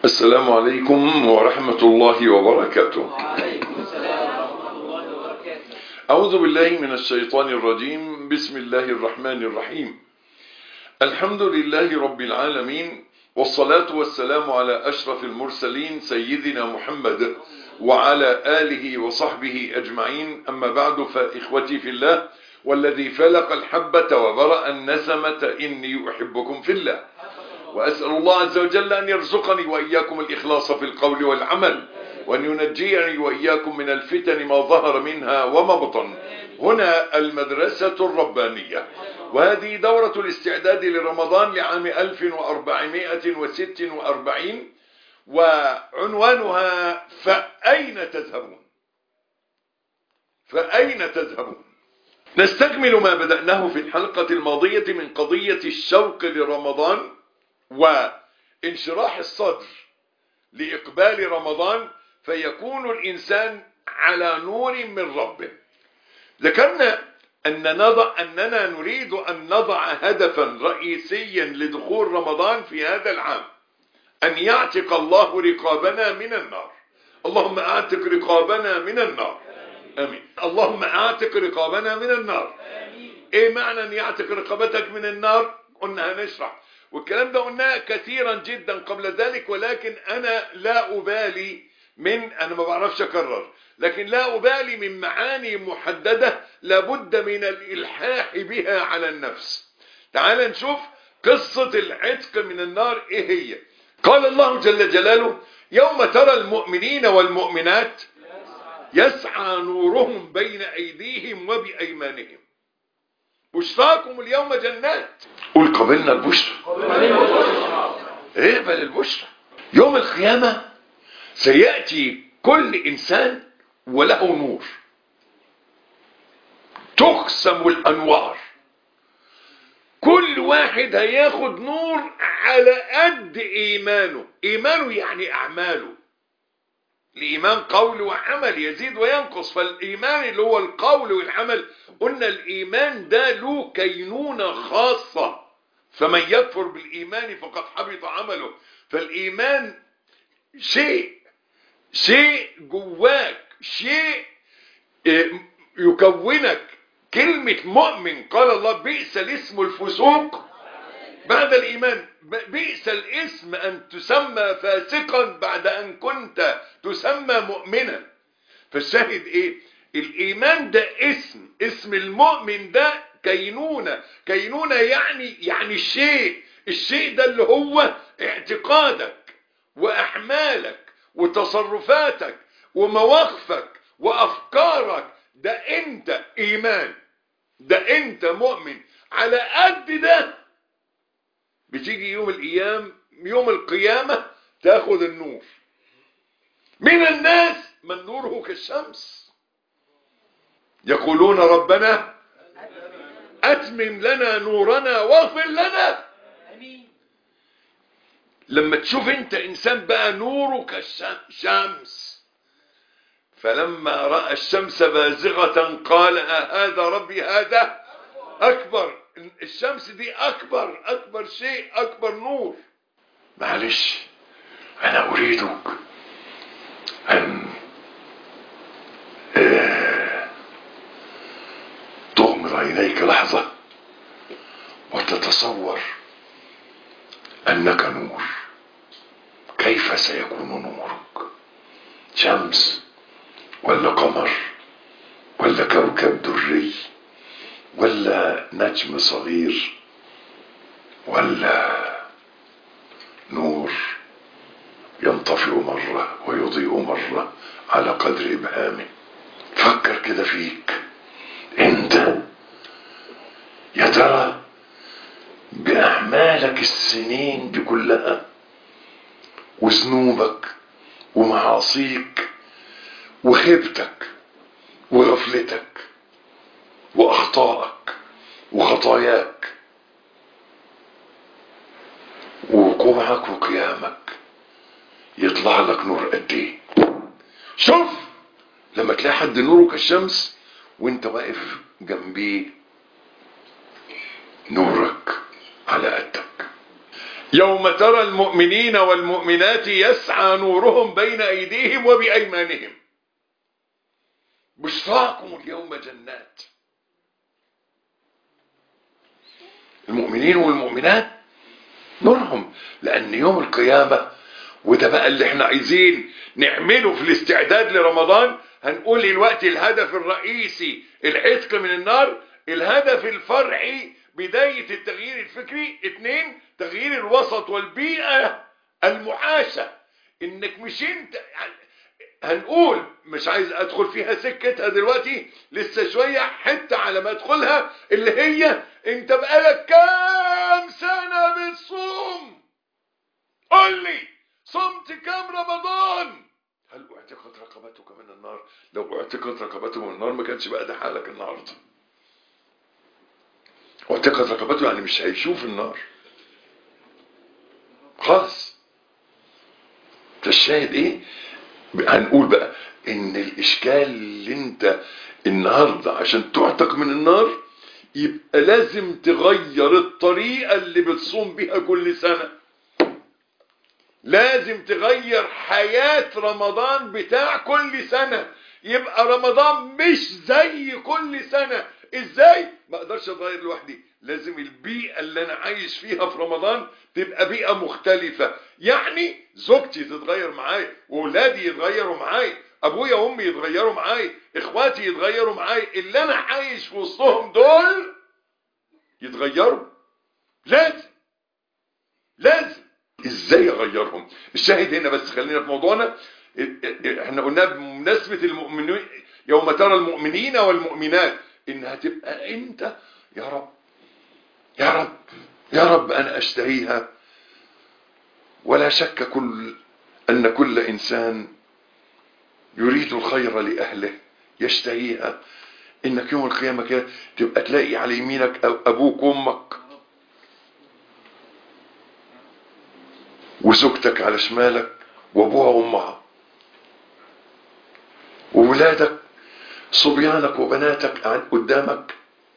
السلام عليكم ورحمة الله وبركاته وعليكم السلام ورحمة الله وبركاته أعوذ بالله من الشيطان الرجيم بسم الله الرحمن الرحيم الحمد لله رب العالمين والصلاة والسلام على أشرف المرسلين سيدنا محمد وعلى آله وصحبه أجمعين أما بعد فإخوتي في الله والذي فلق الحبة وبرأ النسمة إني أحبكم في الله وأسأل الله عز وجل أن يرزقني وإياكم الإخلاص في القول والعمل وأن ينجيني وإياكم من الفتن ما ظهر منها وما بطن هنا المدرسة الربانية وهذه دورة الاستعداد لرمضان لعام 1446 وعنوانها فأين تذهبون فأين تذهبون نستكمل ما بدأناه في الحلقة الماضية من قضية الشوق لرمضان وانشراح الصدر لإقبال رمضان فيكون الإنسان على نور من ربه ذكرنا أن نضع أننا نريد أن نضع هدفا رئيسيا لدخول رمضان في هذا العام أن يعتق الله رقابنا من النار اللهم أعتق رقابنا من النار آمين اللهم أعتق رقابنا من النار إيه معنى أن يعتق رقبتك من النار قلنا هنشرح والكلام ده قلناه كثيرا جدا قبل ذلك ولكن أنا لا أبالي من أنا ما بعرفش أكرر لكن لا أبالي من معاني محددة لابد من الإلحاح بها على النفس تعال نشوف قصة العتق من النار إيه هي قال الله جل جلاله يوم ترى المؤمنين والمؤمنات يسعى نورهم بين أيديهم وبأيمانهم بشراكم اليوم جنات قل قبلنا البشرى اقبل البشرى يوم القيامة سيأتي كل إنسان وله نور تقسم الأنوار كل واحد هياخد نور على قد إيمانه إيمانه يعني أعماله الإيمان قول وعمل يزيد وينقص فالإيمان اللي هو القول والعمل قلنا الإيمان ده له كينونة خاصة فمن يكفر بالإيمان فقد حبط عمله فالإيمان شيء شيء جواك شيء يكونك كلمة مؤمن قال الله بئس الاسم الفسوق بعد الإيمان بئس الاسم أن تسمى فاسقا بعد أن كنت تسمى مؤمنا فالشاهد إيه الإيمان ده اسم اسم المؤمن ده كينونة كينونة يعني يعني الشيء الشيء ده اللي هو اعتقادك وأحمالك وتصرفاتك ومواقفك وأفكارك ده أنت إيمان ده أنت مؤمن على قد ده بتيجي يوم القيام يوم القيامة تاخد النور من الناس من نوره كالشمس يقولون ربنا أتمم لنا نورنا واغفر لنا أمين لما تشوف انت انسان بقى نوره كالشمس فلما رأى الشمس بازغة قال هذا ربي هذا أكبر الشمس دي أكبر أكبر شيء أكبر نور معلش أنا أريدك أن تغمض عينيك لحظة وتتصور أنك نور كيف سيكون نورك شمس ولا قمر ولا كوكب دري ولا نجم صغير ولا نور ينطفئ مرة ويضيء مرة على قدر إبهامه فكر كده فيك انت يا ترى بأعمالك السنين دي كلها وذنوبك ومعاصيك وخيبتك وغفلتك واخطائك وخطاياك ووقوعك وقيامك يطلع لك نور قد ايه شوف لما تلاقي حد نوره كالشمس وانت واقف جنبيه نورك على قدك يوم ترى المؤمنين والمؤمنات يسعى نورهم بين أيديهم وبأيمانهم بشراكم اليوم جنات المؤمنين والمؤمنات نورهم لأن يوم القيامة وده بقى اللي احنا عايزين نعمله في الاستعداد لرمضان هنقول دلوقتي الهدف الرئيسي العتق من النار الهدف الفرعي بداية التغيير الفكري اتنين تغيير الوسط والبيئة المعاشة انك مش انت هنقول مش عايز ادخل فيها سكتها دلوقتي لسه شوية حتى على ما ادخلها اللي هي انت بقالك كام سنة بتصوم قول لي صمت كام رمضان هل اعتقد رقبتك من النار لو اعتقد رقبته من النار ما كانش بقى ده حالك النهارده اعتقد رقبته يعني مش هيشوف النار خالص فالشاهد ايه هنقول بقى ان الاشكال اللي انت النهارده عشان تعتق من النار يبقى لازم تغير الطريقه اللي بتصوم بيها كل سنه لازم تغير حياه رمضان بتاع كل سنه يبقى رمضان مش زي كل سنه ازاي ما اقدرش اتغير لوحدي لازم البيئه اللي انا عايش فيها في رمضان تبقى بيئه مختلفه يعني زوجتي تتغير معايا واولادي يتغيروا معايا ابويا وامي يتغيروا معايا اخواتي يتغيروا معايا اللي انا عايش في وسطهم دول يتغيروا لازم لازم ازاي اغيرهم الشاهد هنا بس خلينا في موضوعنا احنا قلنا بمناسبه المؤمنين يوم ترى المؤمنين والمؤمنات انها تبقى انت يا رب يا رب يا رب انا اشتهيها ولا شك كل ان كل انسان يريد الخير لاهله يشتهيها انك يوم القيامه كده تبقى تلاقي على يمينك ابوك وامك وزوجتك على شمالك وابوها وامها وولادك صبيانك وبناتك قدامك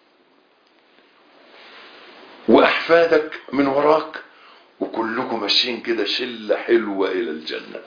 واحفادك من وراك وكلكم ماشيين كده شله حلوه الى الجنه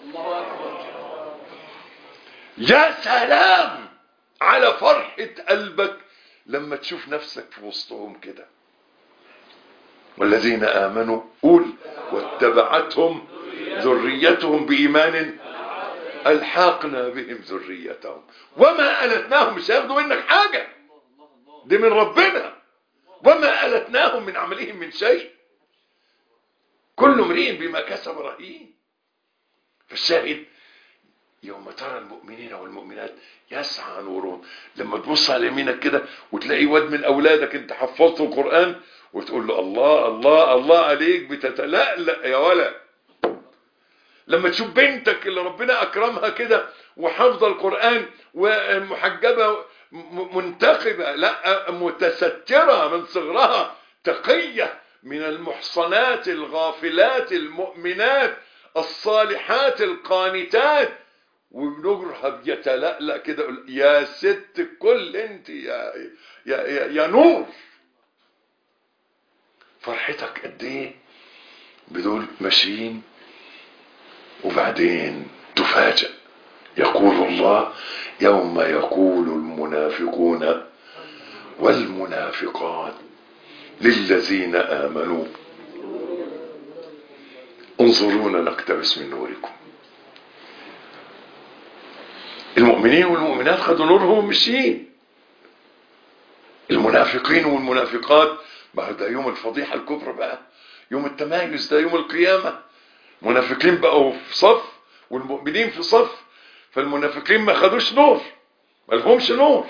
يا سلام على فرحه قلبك لما تشوف نفسك في وسطهم كده والذين امنوا قول واتبعتهم ذريتهم بايمان الحاقنا بهم ذريتهم وما التناهم مش هياخدوا منك حاجه دي من ربنا وما التناهم من عملهم من شيء كل امرئ بما كسب رهين فالشاهد يوم ترى المؤمنين والمؤمنات يسعى نورهم لما تبص على يمينك كده وتلاقي واد من اولادك انت حفظته القران وتقول له الله الله الله عليك بتتلألأ يا ولد لما تشوف بنتك اللي ربنا اكرمها كده وحافظه القران ومحجبه منتقبه لا متستره من صغرها تقيه من المحصنات الغافلات المؤمنات الصالحات القانتات ونجرها بيتلألأ كده يا ست الكل انت يا يا يا, يا نور فرحتك قد ايه بدول ماشيين وبعدين تفاجأ يقول الله يوم يقول المنافقون والمنافقات للذين آمنوا انظرونا نقتبس من نوركم المؤمنين والمؤمنات خدوا نورهم ومشيين المنافقين والمنافقات ما ده يوم الفضيحة الكبرى بقى يوم التمايز ده يوم القيامة منافقين بقوا في صف والمؤمنين في صف فالمنافقين ما خدوش نور ما لهمش نور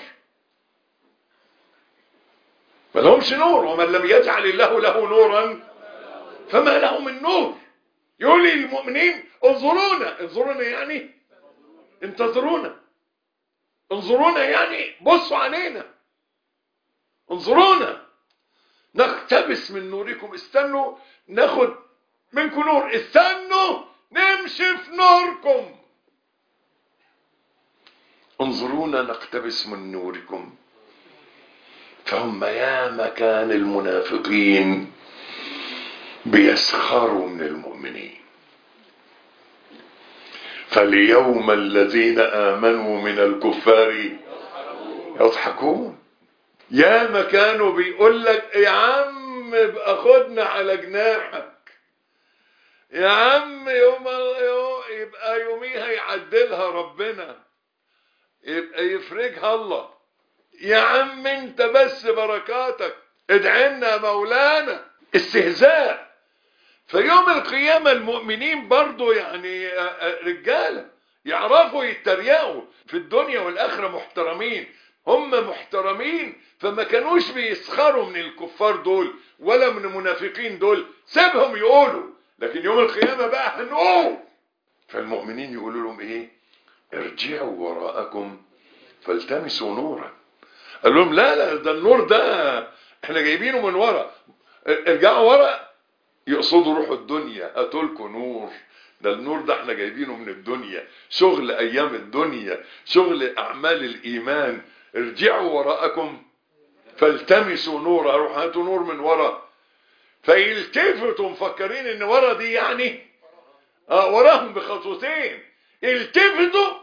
ما لهمش نور ومن لم يجعل الله له نورا فما له من نور يقول لي المؤمنين انظرونا انظرونا يعني انتظرونا انظرونا يعني بصوا علينا انظرونا نقتبس من نوركم استنوا ناخد منكم نور استنوا نمشي في نوركم انظرونا نقتبس من نوركم فهم يا مكان المنافقين بيسخروا من المؤمنين فاليوم الذين آمنوا من الكفار يضحكون يا ما كانوا بيقول لك يا عم ابقى خدنا على جناحك يا عم يوم يوم- يبقى يوميها يعدلها ربنا يبقى يفرجها الله يا عم انت بس بركاتك ادعي لنا يا مولانا استهزاء فيوم القيامة المؤمنين برضو يعني آه، آه، رجالة يعرفوا يتريقوا في الدنيا والآخرة محترمين هم محترمين فما كانوش بيسخروا من الكفار دول ولا من المنافقين دول سيبهم يقولوا لكن يوم القيامة بقى هنقول فالمؤمنين يقولوا لهم ايه ارجعوا وراءكم فالتمسوا نورا قال لهم لا لا ده النور ده احنا جايبينه من ورا ارجعوا ورا يقصدوا روحوا الدنيا هاتولكوا نور ده النور ده احنا جايبينه من الدنيا شغل ايام الدنيا شغل اعمال الايمان ارجعوا وراءكم فالتمسوا نورا روح هاتوا نور من ورا فيلتفتوا مفكرين ان ورا دي يعني اه وراهم بخطوتين التفتوا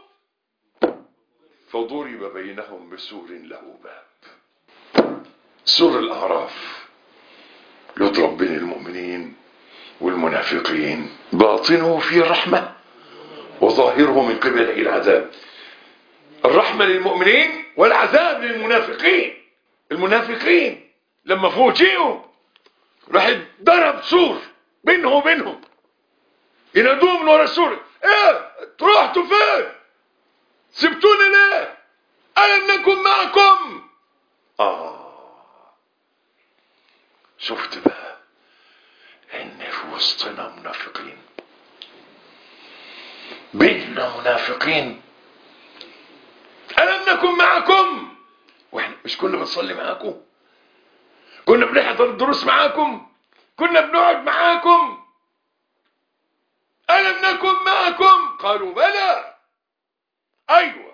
فضرب بينهم بسور له باب سور الاعراف يضرب بين المؤمنين والمنافقين باطنه فيه الرحمة وظاهره من قبله العذاب الرحمة للمؤمنين والعذاب للمنافقين المنافقين لما فوجئوا راح ضرب سور بينه وبينهم ينادوه من ورا السور ايه رحتوا فين سبتونا ليه ألم نكن معكم آه شفت بقى إن في وسطنا منافقين بيننا منافقين ألم نكن معكم واحنا مش كنا بنصلي معاكم كنا بنحضر الدروس معاكم كنا بنقعد معاكم ألم نكن معكم قالوا بلى أيوة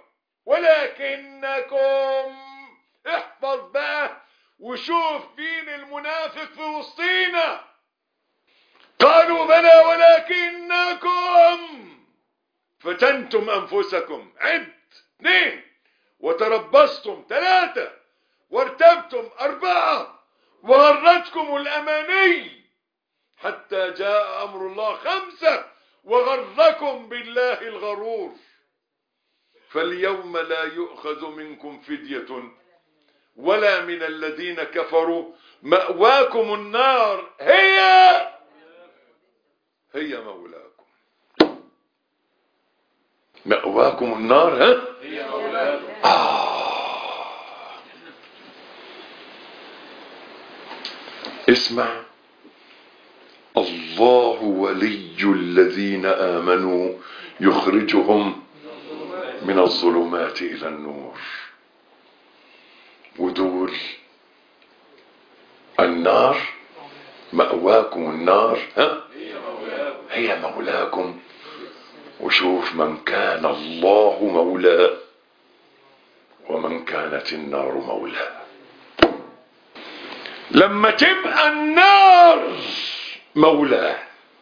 ولكنكم احفظ بقى وشوف مين المنافق في وسطينا قالوا بلى ولكنكم فتنتم أنفسكم عد اثنين وتربصتم ثلاثة وارتبتم أربعة وغرتكم الأماني حتى جاء أمر الله خمسة وغركم بالله الغرور فاليوم لا يؤخذ منكم فدية ولا من الذين كفروا مأواكم النار هي هي مولاكم مأواكم النار ها هي مولاكم اسمع الله ولي الذين آمنوا يخرجهم من الظلمات إلى النور ودول النار مأواكم النار ها هي مولاكم وشوف من كان الله مولاه ومن كانت النار مولاه لما تبقى النار مولاه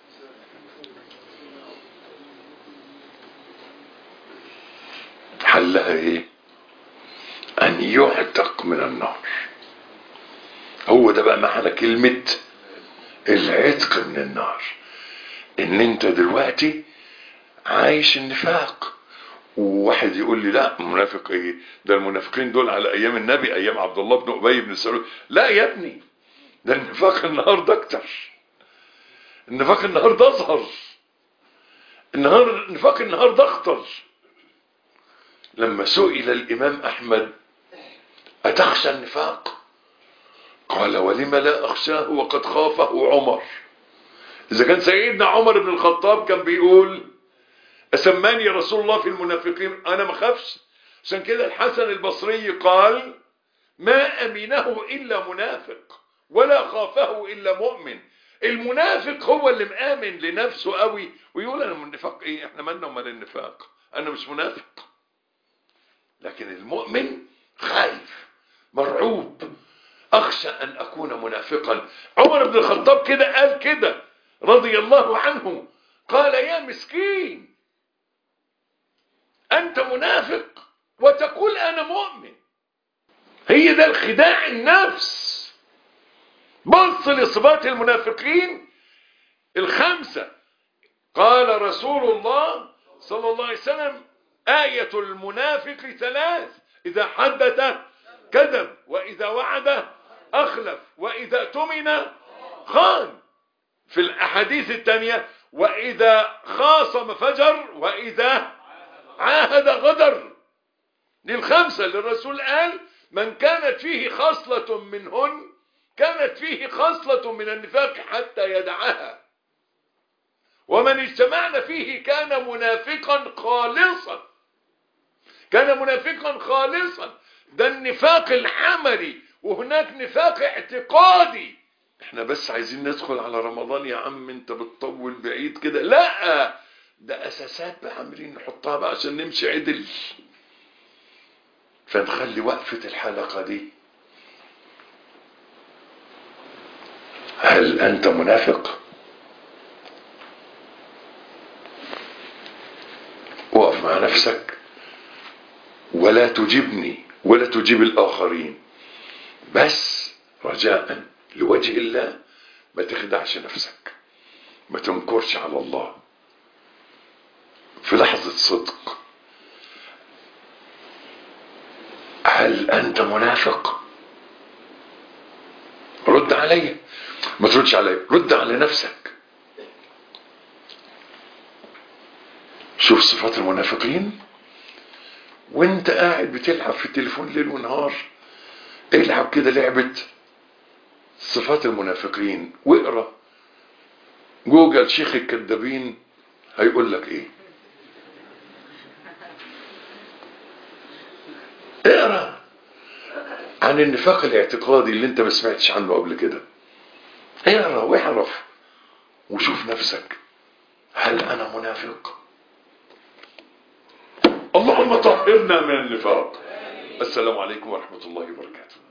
حلها ايه ان يعتق من النار هو ده بقى معنى كلمة العتق من النار ان انت دلوقتي عايش النفاق وواحد يقول لي لا منافق ايه ده المنافقين دول على ايام النبي ايام عبد الله بن ابي بن سلول لا يا ابني ده النفاق النهارده اكتر النفاق النهارده اظهر النهار النفاق النهارده اخطر لما سئل الامام احمد اتخشى النفاق قال ولم لا اخشاه وقد خافه عمر اذا كان سيدنا عمر بن الخطاب كان بيقول أسماني رسول الله في المنافقين أنا ما خافش عشان كده الحسن البصري قال ما أمينه إلا منافق ولا خافه إلا مؤمن المنافق هو اللي مآمن لنفسه قوي ويقول أنا منافق إيه إحنا مالنا ومال النفاق أنا مش منافق لكن المؤمن خايف مرعوب اخشى ان اكون منافقا عمر بن الخطاب كده قال كده رضي الله عنه قال يا مسكين انت منافق وتقول انا مؤمن هي ده الخداع النفس بص لصفات المنافقين الخمسة قال رسول الله صلى الله عليه وسلم آية المنافق ثلاث إذا حدث كذب وإذا وعد أخلف وإذا اؤتمن خان في الأحاديث الثانية وإذا خاصم فجر وإذا عاهد غدر للخمسة اللي الرسول قال من كانت فيه خصلة منهن كانت فيه خصلة من النفاق حتى يدعها ومن اجتمعنا فيه كان منافقا خالصا كان منافقا خالصا ده النفاق العملي وهناك نفاق اعتقادي احنا بس عايزين ندخل على رمضان يا عم انت بتطول بعيد كده لا ده اساسات بقى عاملين نحطها بقى عشان نمشي عدل فنخلي وقفة الحلقة دي هل انت منافق وقف مع نفسك ولا تجبني ولا تجيب الاخرين بس رجاء لوجه الله ما تخدعش نفسك ما تنكرش على الله في لحظة صدق هل انت منافق رد علي ما تردش علي رد على نفسك شوف صفات المنافقين وانت قاعد بتلعب في التليفون ليل ونهار العب كده لعبة صفات المنافقين واقرا جوجل شيخ الكذابين هيقول لك ايه اقرا عن النفاق الاعتقادي اللي انت ما سمعتش عنه قبل كده اقرا واعرف وشوف نفسك هل انا منافق اللهم طهرنا من النفاق السلام عليكم ورحمة الله وبركاته